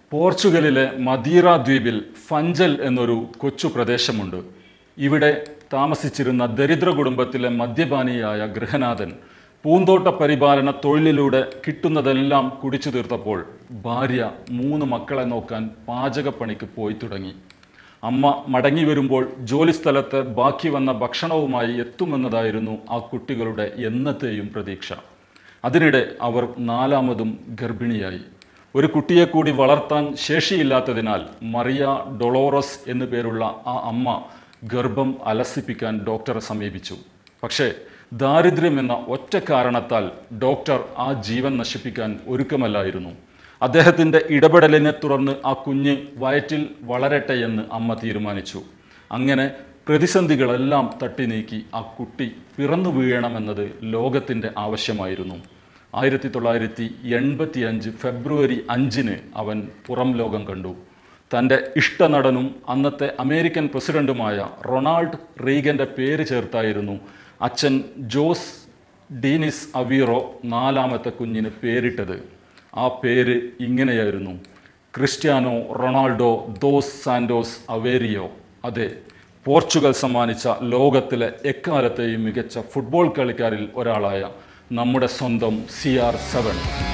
പോർച്ചുഗലിലെ മദീറ ദ്വീപിൽ ഫഞ്ചൽ എന്നൊരു കൊച്ചു പ്രദേശമുണ്ട് ഇവിടെ താമസിച്ചിരുന്ന ദരിദ്ര കുടുംബത്തിലെ മദ്യപാനിയായ ഗൃഹനാഥൻ പൂന്തോട്ട പരിപാലന തൊഴിലിലൂടെ കിട്ടുന്നതെല്ലാം കുടിച്ചു തീർത്തപ്പോൾ ഭാര്യ മൂന്ന് മക്കളെ നോക്കാൻ പാചകപ്പണിക്ക് പോയി തുടങ്ങി അമ്മ മടങ്ങി വരുമ്പോൾ ജോലിസ്ഥലത്ത് ബാക്കി വന്ന ഭക്ഷണവുമായി എത്തുമെന്നതായിരുന്നു ആ കുട്ടികളുടെ എന്നത്തെയും പ്രതീക്ഷ അതിനിടെ അവർ നാലാമതും ഗർഭിണിയായി ഒരു കുട്ടിയെ കൂടി വളർത്താൻ ശേഷിയില്ലാത്തതിനാൽ മറിയ ഡൊളോറസ് എന്നു പേരുള്ള ആ അമ്മ ഗർഭം അലസിപ്പിക്കാൻ ഡോക്ടറെ സമീപിച്ചു പക്ഷേ ദാരിദ്ര്യം എന്ന ഒറ്റ കാരണത്താൽ ഡോക്ടർ ആ ജീവൻ നശിപ്പിക്കാൻ ഒരുക്കമല്ലായിരുന്നു അദ്ദേഹത്തിൻ്റെ ഇടപെടലിനെ തുടർന്ന് ആ കുഞ്ഞ് വയറ്റിൽ വളരട്ടെ എന്ന് അമ്മ തീരുമാനിച്ചു അങ്ങനെ പ്രതിസന്ധികളെല്ലാം തട്ടി നീക്കി ആ കുട്ടി പിറന്നു വീഴണമെന്നത് ലോകത്തിൻ്റെ ആവശ്യമായിരുന്നു ആയിരത്തി തൊള്ളായിരത്തി എൺപത്തി അഞ്ച് ഫെബ്രുവരി അഞ്ചിന് അവൻ പുറം ലോകം കണ്ടു തൻ്റെ ഇഷ്ടനടനും അന്നത്തെ അമേരിക്കൻ പ്രസിഡന്റുമായ റൊണാൾഡ് റീഗന്റെ പേര് ചേർത്തായിരുന്നു അച്ഛൻ ജോസ് ഡീനിസ് അവീറോ നാലാമത്തെ കുഞ്ഞിന് പേരിട്ടത് ആ പേര് ഇങ്ങനെയായിരുന്നു Cristiano Ronaldo dos Santos Aveiro അതെ പോർച്ചുഗൽ സമ്മാനിച്ച ലോകത്തിലെ എക്കാലത്തെയും മികച്ച ഫുട്ബോൾ കളിക്കാരിൽ ഒരാളായ നമ്മുടെ സ്വന്തം സി ആർ സെവൻ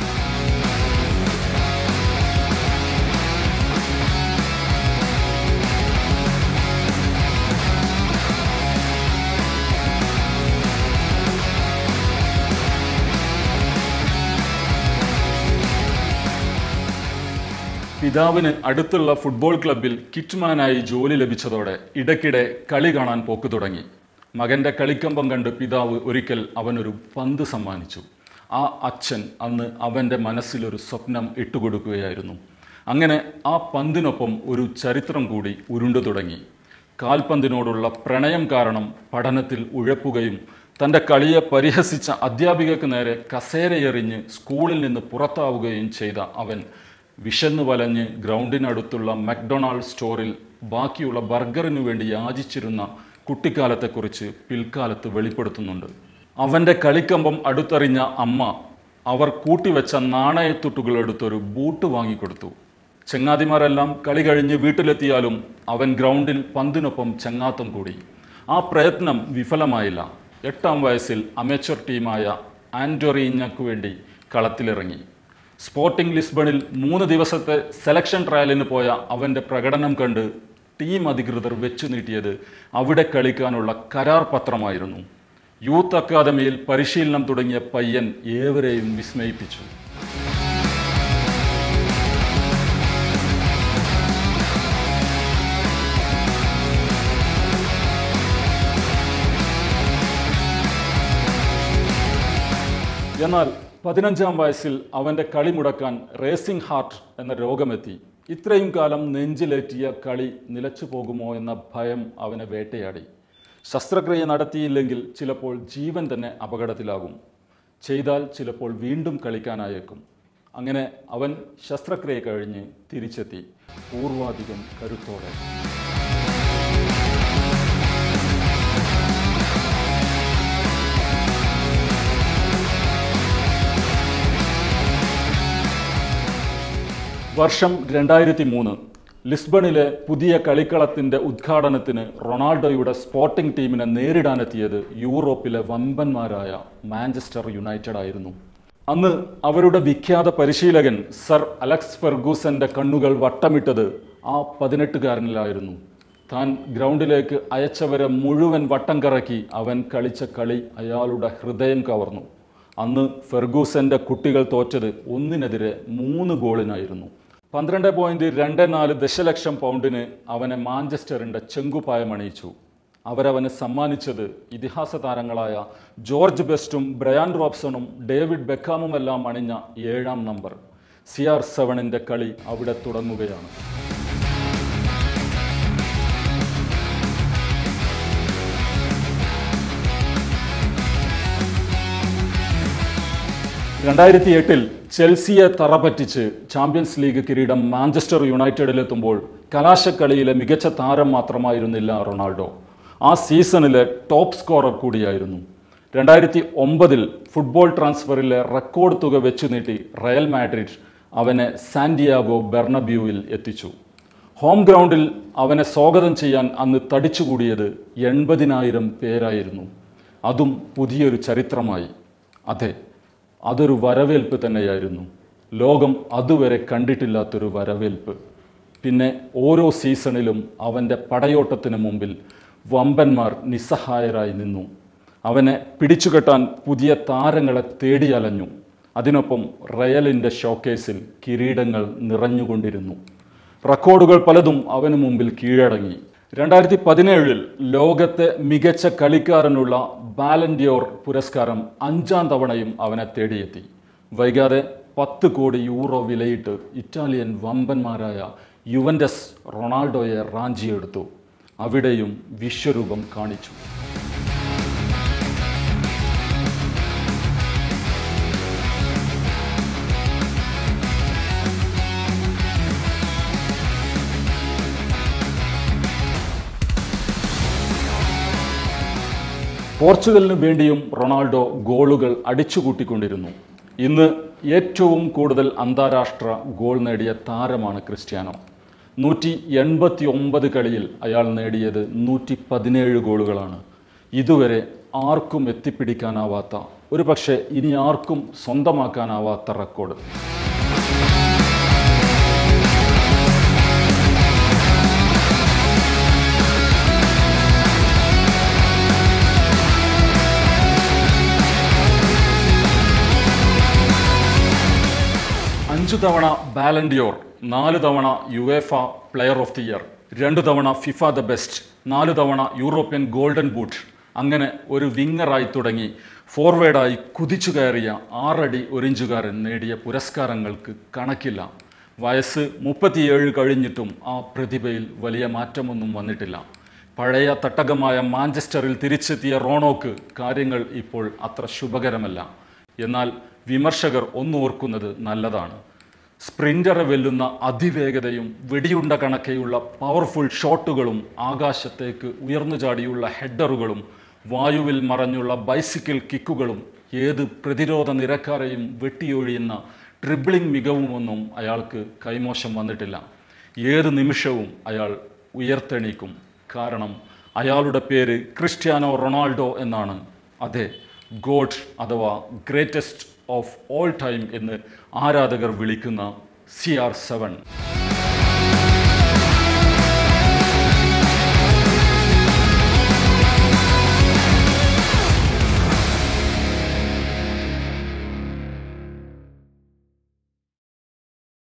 പിതാവിന് അടുത്തുള്ള ഫുട്ബോൾ ക്ലബ്ബിൽ കിറ്റ്മാനായി ജോലി ലഭിച്ചതോടെ ഇടയ്ക്കിടെ കളി കാണാൻ പോക്ക് തുടങ്ങി മകന്റെ കളിക്കമ്പം കണ്ട് പിതാവ് ഒരിക്കൽ അവനൊരു പന്ത് സമ്മാനിച്ചു ആ അച്ഛൻ അന്ന് അവൻ്റെ മനസ്സിലൊരു സ്വപ്നം ഇട്ടുകൊടുക്കുകയായിരുന്നു അങ്ങനെ ആ പന്തിനൊപ്പം ഒരു ചരിത്രം കൂടി ഉരുണ്ടു തുടങ്ങി കാൽപന്തിനോടുള്ള പ്രണയം കാരണം പഠനത്തിൽ ഉഴപ്പുകയും തൻ്റെ കളിയെ പരിഹസിച്ച അധ്യാപികക്ക് നേരെ കസേരയെറിഞ്ഞ് സ്കൂളിൽ നിന്ന് പുറത്താവുകയും ചെയ്ത അവൻ വിശന്നു വലഞ്ഞ് ഗ്രൗണ്ടിനടുത്തുള്ള മക്ഡൊണാൾഡ് സ്റ്റോറിൽ ബാക്കിയുള്ള ബർഗറിനു വേണ്ടി യാചിച്ചിരുന്ന കുട്ടിക്കാലത്തെക്കുറിച്ച് പിൽക്കാലത്ത് വെളിപ്പെടുത്തുന്നുണ്ട് അവൻ്റെ കളിക്കമ്പം അടുത്തറിഞ്ഞ അമ്മ അവർ കൂട്ടിവെച്ച നാണയത്തുട്ടുകൾ എടുത്തൊരു ബൂട്ട് വാങ്ങിക്കൊടുത്തു ചങ്ങാതിമാരെല്ലാം കളി കഴിഞ്ഞ് വീട്ടിലെത്തിയാലും അവൻ ഗ്രൗണ്ടിൽ പന്തിനൊപ്പം ചങ്ങാത്തം കൂടി ആ പ്രയത്നം വിഫലമായില്ല എട്ടാം വയസ്സിൽ അമേച്ചർ ടീമായ ആൻഡോറീഞ്ഞക്ക് വേണ്ടി കളത്തിലിറങ്ങി സ്പോർട്ടിംഗ് ലിസ്ബണിൽ മൂന്ന് ദിവസത്തെ സെലക്ഷൻ ട്രയലിന് പോയ അവൻ്റെ പ്രകടനം കണ്ട് ടീം അധികൃതർ വെച്ചു നീട്ടിയത് അവിടെ കളിക്കാനുള്ള കരാർ പത്രമായിരുന്നു യൂത്ത് അക്കാദമിയിൽ പരിശീലനം തുടങ്ങിയ പയ്യൻ ഏവരെയും വിസ്മയിപ്പിച്ചു എന്നാൽ പതിനഞ്ചാം വയസ്സിൽ അവൻ്റെ കളി മുടക്കാൻ റേസിംഗ് ഹാർട്ട് എന്ന രോഗമെത്തി ഇത്രയും കാലം നെഞ്ചിലേറ്റിയ കളി നിലച്ചു പോകുമോ എന്ന ഭയം അവനെ വേട്ടയാടി ശസ്ത്രക്രിയ നടത്തിയില്ലെങ്കിൽ ചിലപ്പോൾ ജീവൻ തന്നെ അപകടത്തിലാകും ചെയ്താൽ ചിലപ്പോൾ വീണ്ടും കളിക്കാനായേക്കും അങ്ങനെ അവൻ ശസ്ത്രക്രിയ കഴിഞ്ഞ് തിരിച്ചെത്തി പൂർവാധികം കരുത്തോടെ വർഷം രണ്ടായിരത്തി മൂന്ന് ലിസ്ബണിലെ പുതിയ കളിക്കളത്തിന്റെ ഉദ്ഘാടനത്തിന് റൊണാൾഡോയുടെ സ്പോർട്ടിംഗ് ടീമിനെ നേരിടാനെത്തിയത് യൂറോപ്പിലെ വമ്പന്മാരായ മാഞ്ചസ്റ്റർ യുണൈറ്റഡ് ആയിരുന്നു അന്ന് അവരുടെ വിഖ്യാത പരിശീലകൻ സർ അലക്സ് ഫെർഗൂസന്റെ കണ്ണുകൾ വട്ടമിട്ടത് ആ പതിനെട്ടുകാരനിലായിരുന്നു താൻ ഗ്രൗണ്ടിലേക്ക് അയച്ചവരെ മുഴുവൻ വട്ടം കറക്കി അവൻ കളിച്ച കളി അയാളുടെ ഹൃദയം കവർന്നു അന്ന് ഫെർഗൂസന്റെ കുട്ടികൾ തോറ്റത് ഒന്നിനെതിരെ മൂന്ന് ഗോളിനായിരുന്നു പന്ത്രണ്ട് പോയിന്റ് രണ്ട് നാല് ദശലക്ഷം പൗണ്ടിന് അവനെ മാഞ്ചസ്റ്ററിന്റെ ചെങ്കുപായം അണിയിച്ചു അവരവന് സമ്മാനിച്ചത് ഇതിഹാസ താരങ്ങളായ ജോർജ് ബെസ്റ്റും ബ്രയാൻ റോബ്സണും ഡേവിഡ് ബെക്കാമുമെല്ലാം അണിഞ്ഞ ഏഴാം നമ്പർ സി ആർ സെവനിന്റെ കളി അവിടെ തുടങ്ങുകയാണ് രണ്ടായിരത്തി എട്ടിൽ ചെൽസിയെ തറപറ്റിച്ച് ചാമ്പ്യൻസ് ലീഗ് കിരീടം മാഞ്ചസ്റ്റർ യുണൈറ്റഡിലെത്തുമ്പോൾ കലാശക്കളിയിലെ മികച്ച താരം മാത്രമായിരുന്നില്ല റൊണാൾഡോ ആ സീസണിലെ ടോപ്പ് സ്കോറർ കൂടിയായിരുന്നു രണ്ടായിരത്തി ഒമ്പതിൽ ഫുട്ബോൾ ട്രാൻസ്ഫറിലെ റെക്കോർഡ് തുക വെച്ചു നീട്ടി റയൽ മാഡ്രിഡ് അവനെ സാന്റിയാഗോ ബെർണബ്യൂവിൽ എത്തിച്ചു ഹോം ഗ്രൗണ്ടിൽ അവനെ സ്വാഗതം ചെയ്യാൻ അന്ന് തടിച്ചുകൂടിയത് എൺപതിനായിരം പേരായിരുന്നു അതും പുതിയൊരു ചരിത്രമായി അതെ അതൊരു വരവേൽപ്പ് തന്നെയായിരുന്നു ലോകം അതുവരെ കണ്ടിട്ടില്ലാത്തൊരു വരവേൽപ്പ് പിന്നെ ഓരോ സീസണിലും അവൻ്റെ പടയോട്ടത്തിന് മുമ്പിൽ വമ്പന്മാർ നിസ്സഹായരായി നിന്നു അവനെ പിടിച്ചുകെട്ടാൻ പുതിയ താരങ്ങളെ തേടിയലഞ്ഞു അതിനൊപ്പം റയലിൻ്റെ ഷോക്കേസിൽ കിരീടങ്ങൾ നിറഞ്ഞുകൊണ്ടിരുന്നു റെക്കോർഡുകൾ പലതും അവന് മുമ്പിൽ കീഴടങ്ങി രണ്ടായിരത്തി പതിനേഴിൽ ലോകത്തെ മികച്ച കളിക്കാരനുള്ള ബാലൻഡിയോർ പുരസ്കാരം അഞ്ചാം തവണയും അവനെ തേടിയെത്തി വൈകാതെ പത്ത് കോടി യൂറോ വിലയിട്ട് ഇറ്റാലിയൻ വമ്പന്മാരായ യുവൻഡസ് റൊണാൾഡോയെ റാഞ്ചിയെടുത്തു അവിടെയും വിശ്വരൂപം കാണിച്ചു പോർച്ചുഗലിന് വേണ്ടിയും റൊണാൾഡോ ഗോളുകൾ അടിച്ചുകൂട്ടിക്കൊണ്ടിരുന്നു ഇന്ന് ഏറ്റവും കൂടുതൽ അന്താരാഷ്ട്ര ഗോൾ നേടിയ താരമാണ് ക്രിസ്ത്യാനോ നൂറ്റി എൺപത്തി ഒമ്പത് കളിയിൽ അയാൾ നേടിയത് നൂറ്റി പതിനേഴ് ഗോളുകളാണ് ഇതുവരെ ആർക്കും എത്തിപ്പിടിക്കാനാവാത്ത ഒരു പക്ഷേ ഇനി ആർക്കും സ്വന്തമാക്കാനാവാത്ത റെക്കോർഡ് അഞ്ചു തവണ ബാലൻഡിയോർ നാല് തവണ UEFA player of the year രണ്ട് തവണ ഫിഫ ദ ബെസ്റ്റ് നാല് തവണ യൂറോപ്യൻ ഗോൾഡൻ ബൂട്ട് അങ്ങനെ ഒരു വിങ്ങറായി തുടങ്ങി ഫോർവേഡായി കുതിച്ചു കയറിയ ആറടി ഒരിഞ്ചുകാരൻ നേടിയ പുരസ്കാരങ്ങൾക്ക് കണക്കില്ല വയസ്സ് മുപ്പത്തിയേഴ് കഴിഞ്ഞിട്ടും ആ പ്രതിഭയിൽ വലിയ മാറ്റമൊന്നും വന്നിട്ടില്ല പഴയ തട്ടകമായ മാഞ്ചസ്റ്ററിൽ തിരിച്ചെത്തിയ റോണോക്ക് കാര്യങ്ങൾ ഇപ്പോൾ അത്ര ശുഭകരമല്ല എന്നാൽ വിമർശകർ ഒന്നോർക്കുന്നത് നല്ലതാണ് സ്പ്രിൻ്ററെ വെല്ലുന്ന അതിവേഗതയും വെടിയുണ്ട കണക്കെയുള്ള പവർഫുൾ ഷോട്ടുകളും ആകാശത്തേക്ക് ഉയർന്നു ചാടിയുള്ള ഹെഡറുകളും വായുവിൽ മറഞ്ഞുള്ള ബൈസിക്കിൾ കിക്കുകളും ഏത് പ്രതിരോധ നിരക്കാരെയും വെട്ടിയൊഴിയുന്ന ട്രിബിളിംഗ് മികവുമൊന്നും അയാൾക്ക് കൈമോശം വന്നിട്ടില്ല ഏത് നിമിഷവും അയാൾ ഉയർത്തെണീക്കും കാരണം അയാളുടെ പേര് ക്രിസ്ത്യാനോ റൊണാൾഡോ എന്നാണ് അതെ ഗോഡ് അഥവാ ഗ്രേറ്റസ്റ്റ് ഓഫ് ഓൾ ടൈം എന്ന് ആരാധകർ വിളിക്കുന്ന സി ആർ സെവൻ